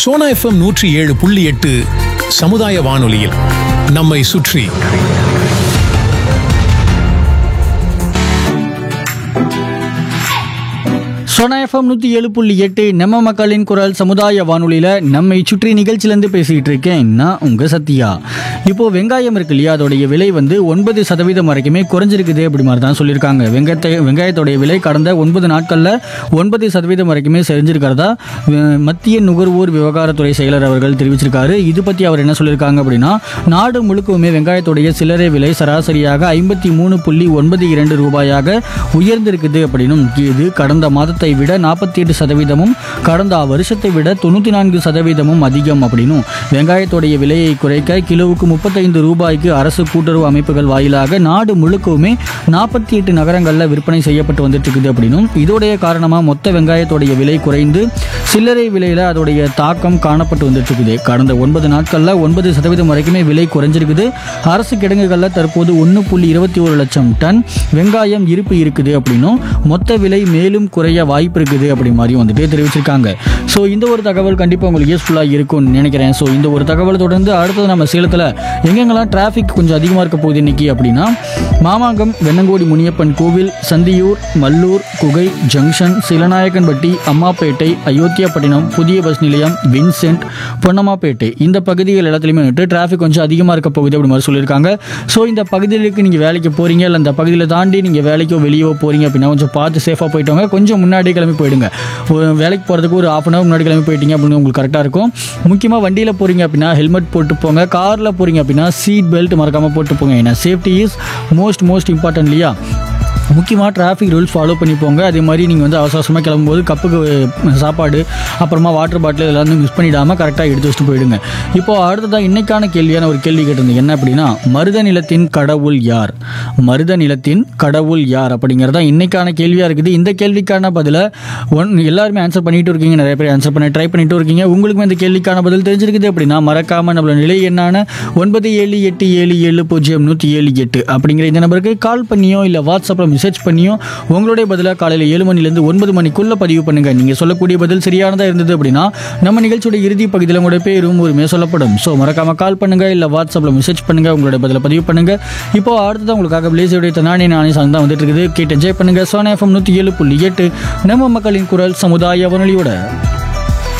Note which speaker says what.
Speaker 1: Sona FM நூற்றி ஏழு புள்ளி எட்டு சமுதாய வானொலியில் நம்மை சுற்றி
Speaker 2: சோனா எஃப்எம் நூற்றி ஏழு புள்ளி எட்டு நம்ம மக்களின் குரல் சமுதாய வானொலியில் நம்மை சுற்றி நிகழ்ச்சியிலேருந்து பேசிகிட்டு இருக்கேன் நான் உங்கள் சத்யா இப்போது வெங்காயம் இருக்கு இல்லையா அதோடைய விலை வந்து ஒன்பது சதவீதம் வரைக்குமே குறைஞ்சிருக்குது அப்படி மாதிரி தான் சொல்லியிருக்காங்க வெங்காயத்தை வெங்காயத்தோடைய விலை கடந்த ஒன்பது நாட்களில் ஒன்பது சதவீதம் வரைக்குமே செஞ்சிருக்கிறதா அஹ், மத்திய நுகர்வோர் விவகாரத்துறை செயலர் அவர்கள் தெரிவிச்சிருக்காரு இது பற்றி அவர் என்ன சொல்லியிருக்காங்க அப்படின்னா நாடு முழுக்கவுமே வெங்காயத்துடைய சில்லறை விலை சராசரியாக ஐம்பத்தி மூணு புள்ளி ஒன்பது இரண்டு ரூபாயாக உயர்ந்திருக்குது அப்படின்னும் இது கடந்த மாதத்தை விட நாற்பத்தி எட்டு சதவீதமும் கடந்த வருஷத்தை விட தொண்ணூற்றி நான்கு சதவீதமும் அதிகம் அப்படின்னும் வெங்காயத்துடைய விலையை குறைக்க கிலோவுக்கு முப்பத்தைந்து ரூபாய்க்கு அரசு கூட்டுறவு அமைப்புகள் வாயிலாக நாடு முழுக்கவுமே நாற்பத்தி எட்டு நகரங்களில் விற்பனை செய்யப்பட்டு வந்துட்டு இருக்குது அப்படின்னும் இதோடைய காரணமாக மொத்த வெங்காயத்துடைய விலை குறைந்து சில்லறை விலையில் அதோடைய தாக்கம் காணப்பட்டு வந்துட்டு இருக்குது கடந்த ஒன்பது நாட்களில் ஒன்பது சதவீதம் வரைக்குமே விலை குறைஞ்சிருக்குது அரசு கிடங்குகளில் தற்போது ஒன்று புள்ளி இருபத்தி ஒரு லட்சம் டன் வெங்காயம் இருப்பு இருக்குது அப்படின்னும் மொத்த விலை மேலும் குறைய வாய்ப்பு இருக்குது அப்படி மாதிரியும் வந்துட்டு தெரிவிச்சிருக்காங்க ஸோ இந்த ஒரு தகவல் கண்டிப்பாக உங்களுக்கு யூஸ்ஃபுல்லாக இருக்கும்னு நினைக்கிறேன் ஸோ இந்த ஒரு தகவல் தொடர்ந்து அடுத்தது நம்ம சேலத்தில் எங்கெங்கெல்லாம் டிராஃபிக் கொஞ்சம் அதிகமாக இருக்க போகுது இன்னைக்கு அப்படின்னா மாமாங்கம் வெண்ணங்கோடி முனியப்பன் கோவில் சந்தியூர் மல்லூர் குகை ஜங்ஷன் சிலநாயக்கன்பட்டி அம்மாப்பேட்டை அயோத்தியாப்பட்டினம் புதிய பஸ் நிலையம் வின்சென்ட் பொன்னம்மாப்பேட்டை இந்த பகுதிகள் எல்லாத்துலேயுமே வந்துட்டு டிராஃபிக் கொஞ்சம் அதிகமாக இருக்க போகுது அப்படி மாதிரி சொல்லியிருக்காங்க ஸோ இந்த பகுதிகளுக்கு நீங்கள் வேலைக்கு போகிறீங்க இல்லை அந்த பகுதியில் தாண்டி நீங்கள் வேலைக்கோ வெளியோ போகிறீங்க அப்படின்னா கொஞ்சம் பார்த்து சேஃபாக போயிட்டு வாங்க கொஞ்சம் முன்னாடி கிளம்பி போயிடுங்க ஒரு வேலைக்கு போகிறதுக்கு ஒரு ஆஃப் அன் ஹவர் முன்னாடி கிளம்பி போயிட்டீங்க அப்படின்னு உங்களுக்கு கரெக்டாக இருக்கும் முக்கியமாக வண்டியில் போகிறீங்க அப்படின்னா ஹெல்மெட் போட்டு போங்க காரில் போகிறீங்க அப்படின்னா சீட் பெல்ட் மறக்காமல் போட்டு போங்க ஏன்னா safety is most most important இல்லையா முக்கியமாக டிராஃபிக் ரூல்ஸ் ஃபாலோ பண்ணி போங்க அதே மாதிரி நீங்கள் வந்து அவசர அவசரமாக கிளம்பும்போது கப்புக்கு அஹ், சாப்பாடு அப்புறமா வாட்டர் பாட்டில் இதெல்லாம் வந்து மிஸ் பண்ணிடாமல் கரெக்டாக எடுத்து வச்சுட்டு போயிடுங்க இப்போ அடுத்ததாக இன்னைக்கான கேள்வியான ஒரு கேள்வி கேட்டிருந்தேன் என்ன அப்படின்னா மருத நிலத்தின் கடவுள் யார் மருத நிலத்தின் கடவுள் யார் அப்படிங்கிறது தான் இன்னைக்கான கேள்வியாக இருக்குது இந்த கேள்விக்கான பதிலை ஒன் எல்லாருமே ஆன்சர் பண்ணிட்டு இருக்கீங்க நிறைய பேர் ஆன்சர் பண்ண ட்ரை பண்ணிட்டு இருக்கீங்க உங்களுக்கும் இந்த கேள்விக்கான பதில் தெரிஞ்சிருக்குது அப்படின்னா மறக்காமல் நம்மளோட நிலை என்னான ஒன்பது ஏழு எட்டு ஏழு ஏழு பூஜ்ஜியம் நூற்றி ஏழு எட்டு அப்படிங்கிற இந்த நம்பருக்கு கால் பண்ணியோ இல்லை வாட்ஸ்அப்பில் மெசேஜ் பண்ணியோ உங்களுடைய பதிலாக காலையில் ஏழு மணிலேருந்து ஒன்பது மணிக்குள்ளே பதிவு பண்ணுங்க நீங்கள் சொல்லக்கூடிய பதில் சரியானதாக இருந்தது அப்படின்னா நம்ம நிகழ்ச்சியோட இறுதி பகுதியில் உங்களுடைய பேரும் உரிமையாக சொல்லப்படும் ஸோ மறக்காம கால் பண்ணுங்க இல்லை வாட்ஸ்அப்பில் மெசேஜ் பண்ணுங்க உங்களுடைய பதிலை பதிவு பண்ணுங்க இப்போ அடுத்ததான் உங்களுக்காக பிளேஸுடைய தனானி நானே சாங் தான் வந்துட்டு இருக்குது கேட்டு என்ஜாய் பண்ணுங்க சோனா எஃப்எம் நூற்றி ஏழு புள்ளி எட்டு நம்ம மக்களின் குரல் சமுதாய வானொலியோட